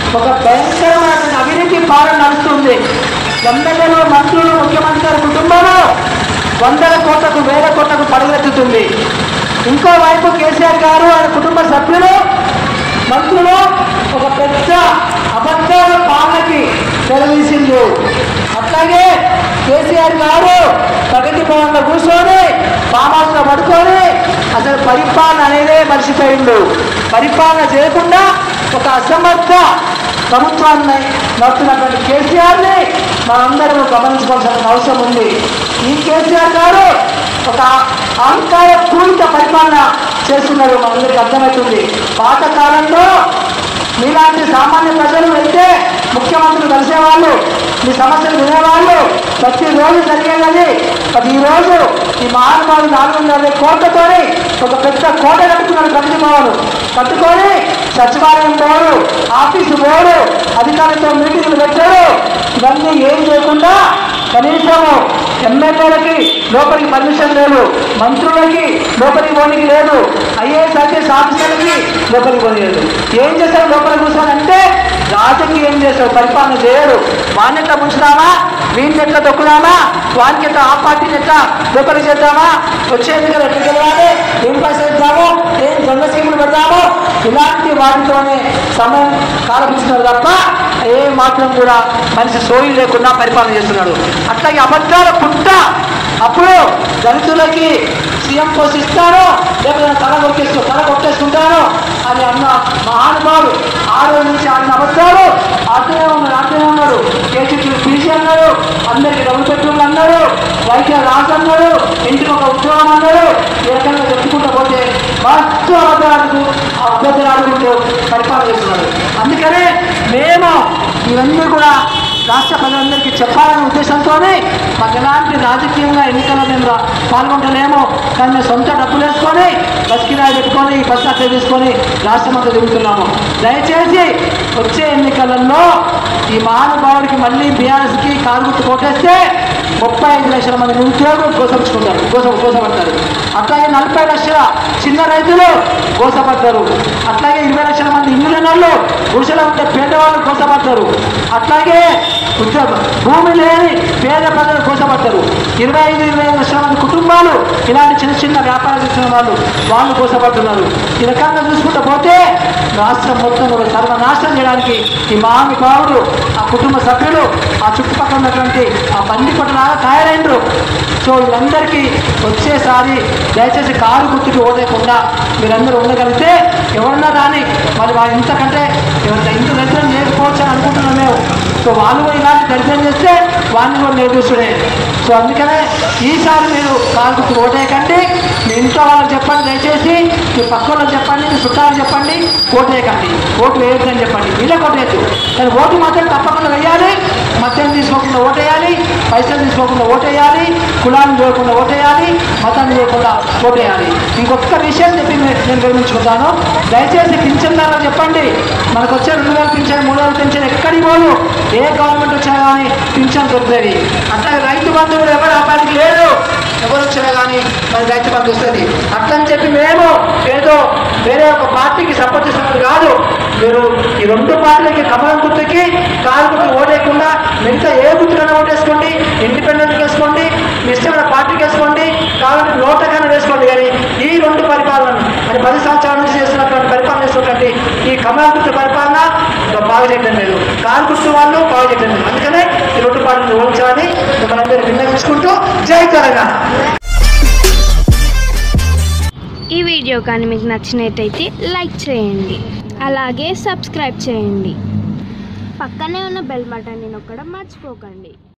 ఒక భయంకరమైన అవినీతి పాలన నడుస్తుంది ఎమ్మెల్యేలు మంత్రులు ముఖ్యమంత్రి గారి కుటుంబాలు వందల కోట్లకు వేల కోట్లకు పడగెత్తుతుంది ఇంకో వైపు కేసీఆర్ గారు ఆయన కుటుంబ సభ్యులు మంత్రులు ఒక పెద్ద అబద్ధాల పాలనకి తెరవీసింది అట్లాగే కేసీఆర్ గారు ప్రగతి భవన్లో కూర్చొని పామాసులో పడుకొని అసలు పరిపాలన అనేదే మర్చిపోయిండు పరిపాలన చేయకుండా ఒక అసమర్థ ప్రభుత్వాన్ని నడుపుతున్నటువంటి కేసీఆర్ని మనందరం గమనించుకోవాల్సిన అవసరం ఉంది ఈ కేసీఆర్ గారు ఒక అహంకార పూరిత పరిపాలన చేస్తున్నారు మనందరికీ అర్థమవుతుంది పాత కాలంలో మీలాంటి సామాన్య ప్రజలు వెళ్తే ముఖ్యమంత్రులు కలిసేవాళ్ళు మీ సమస్యలు వినేవాళ్ళు ప్రతిరోజు జరిగేది అది ఈ రోజు ఈ మహానుభావులు నాలుగు వందల యాభై కోట్లతోని ఒక పెద్ద కోట కట్టుకున్నాడు ప్రగతి భవన్ కట్టుకొని సచివాలయం పోడు ఆఫీసు పోడు అధికారులతో మీటింగ్లు పెట్టాడు ఇవన్నీ ఏం చేయకుండా కనీసము ఎమ్మెల్యేలకి లోపలికి పర్మిషన్ లేదు మంత్రులకి లోపలికి పోనీకి లేదు ఐఏఎస్ ఐపీఎస్ ఆఫీసర్లకి లోపలికి పోనీలేదు ఏం చేస్తారు లోపల కూర్చోనంటే రాజకీయం చేస్తారు పరిపాలన చేయరు వాడిని ఎట్లా ముంచుదామా వీడిని ఎట్లా తొక్కుదామా వానికి ఎట్లా ఆ పార్టీని ఎట్లా లోపలికి చేద్దామా వచ్చే ఎన్నికలు ఎట్లా గెలవాలి ఏం పైసలు ఇద్దాము ఏం దొంగ స్కీములు పెడదాము ఇలాంటి వాటితోనే సమయం కాలపిస్తున్నారు తప్ప ఏ మాత్రం కూడా మనిషి సోయి లేకుండా పరిపాలన చేస్తున్నాడు అట్లాగే అబద్ధాల పుట్ట అప్పుడు దళితులకి సీఎం పోస్ట్ ఇస్తాను లేకపోతే తల కొట్టేస్తూ తల కొట్టేసుకుంటాను అని అన్న మహానుభావుడు ఆ రోజు నుంచి ఆడిన అబద్ధాలు అట్లనే ఉన్నాడు అట్లనే ఉన్నాడు కేసీపీ పీసీ అన్నాడు అందరికి డబ్బులు పెట్టుకుని అన్నాడు వైద్య రాజు అన్నాడు ఇంటికి ఒక ఉద్యోగం అన్నాడు ఈ రకంగా చెప్పుకుంటూ పోతే మస్తు అబద్ధాలకు ఆ అబద్ధాలు ఆడుకుంటూ పరిపాలన చేస్తున్నాడు అందుకనే మేము ఇవన్నీ కూడా రాష్ట్ర ప్రజలందరికీ చెప్పాలనే ఉద్దేశంతోనే మాకు ఎలాంటి రాజకీయంగా ఎన్నికల్లో మేము రా- పాల్గొంటలేము కానీ మేము సొంత డబ్బులు వేసుకొని బస్కిరాయి పెట్టుకొని ఈ బస్ అట్లా తీసుకొని రాష్ట్రం అంతా తిరుగుతున్నాము దయచేసి వచ్చే ఎన్నికలలో ఈ మహానుభావుడికి మళ్ళీ బీఆర్ఎస్కి కారు గుర్తు కొట్టేస్తే ముప్పై ఐదు లక్షల మంది నిరుద్యోగులు గోసపుచ్చుకుంటారు గోస గోసపడతారు అట్లాగే నలభై లక్షల చిన్న రైతులు గోసపడతారు అట్లాగే ఇరవై లక్షల మంది ఇల్లు లేని వాళ్ళు గుడిసెలో ఉంటే పేదవాళ్ళు గోసపడతారు అట్లాగే ఉద్యోగ భూమి లేని పేద ప్రజలు కోసపడతారు ఇరవై ఐదు ఇరవై ఐదు లక్షల మంది కుటుంబాలు ఇలాంటి చిన్న చిన్న వ్యాపారం చేస్తున్న వాళ్ళు వాళ్ళు కోసపడుతున్నారు ఈ రకంగా చూసుకుంటూ పోతే రాష్ట్రం మొత్తం కూడా సర్వనాశనం చేయడానికి ఈ మహానుభావుడు ఆ కుటుంబ సభ్యులు ఆ చుట్టుపక్కల ఉన్నటువంటి ఆ బండి కొట్టలాగా తయారైనరు సో వీళ్ళందరికీ వచ్చేసారి దయచేసి కారు గుర్తుకి ఓడేయకుండా మీరందరూ ఉండగలిగితే ఎవరన్నా రాని మరి వాళ్ళు ఇంతకంటే ఎవరి ఇంత దరిద్రం చేయకపోవచ్చు అని అనుకుంటున్నాం మేము సో వాళ్ళు కూడా ఇలాంటి దరిద్రం చేస్తే వాళ్ళని కూడా నిర్దోషుడే సో అందుకనే ఈసారి మీరు కారు గుర్తుకు ఓటేయకండి మీ ఇంట్లో వాళ్ళకి చెప్పండి దయచేసి మీ పక్క వాళ్ళకి చెప్పండి మీ చుట్టాలకు చెప్పండి ఓటేయకండి ఓటు వేయొద్దని చెప్పండి వీళ్ళకి ఓటేయద్దు కానీ ఓటు మాత్రం తప్పకుండా వేయాలి మద్యం తీసుకోకుండా ఓటేయాలి పైసలు తీసుకోకుండా ఓటేయాలి కులాన్ని చూడకుండా ఓటేయాలి మతాన్ని చూడకుండా ఓటేయాలి ఇంకొక విషయం చెప్పి నే- నేను విరమించుకుంటాను దయచేసి పింఛన్ దాకా చెప్పండి మనకు వచ్చే రెండు వేల పింఛన్ మూడు వేల పింఛన్ ఎక్కడికి పోదు ఏ గవర్నమెంట్ వచ్చినా కానీ పింఛన్ దొరుకుతుంది అట్లాగే రైతు బంధు కూడా ఎవరు ఆపానికి లేదు ఎవరు వచ్చినా కానీ మన రైతు బంధు వస్తుంది అట్లని చెప్పి మేము ఏదో వేరే ఒక పార్టీకి సపోర్ట్ చేస్తున్నది కాదు మీరు ఈ రెండు పార్టీలకి కమలం గుర్తుకి కాలు గుర్తు ఓటేయకుండా మిగతా ఏ గుర్తుకైనా ఓటేసుకోండి ఇండిపెండెంట్ వేసుకోండి మీ ఇష్టమైన పార్టీకి వేసుకోండి కావాలంటే నోటకైనా వేసుకోండి కానీ ఈ రెండు పరిపాలన మరి పది సంవత్సరాల నుంచి చేస్తున్నటువంటి పరిపాలన చేస్తున్నటువంటి ఈ కమలం గుర్తు పరిపాలన బాగా చేయడం లేదు కాలు గుర్తు వాళ్ళు బాగా చేయడం లేదు అందుకనే ఈ రెండు పార్టీలు ఓడించాలని మనందరూ విన్నవించుకుంటూ జై తెలంగాణ ఈ వీడియో కానీ మీకు నచ్చినట్టయితే లైక్ చేయండి అలాగే సబ్స్క్రైబ్ చేయండి పక్కనే ఉన్న బెల్ బటన్ని నొక్కడం మర్చిపోకండి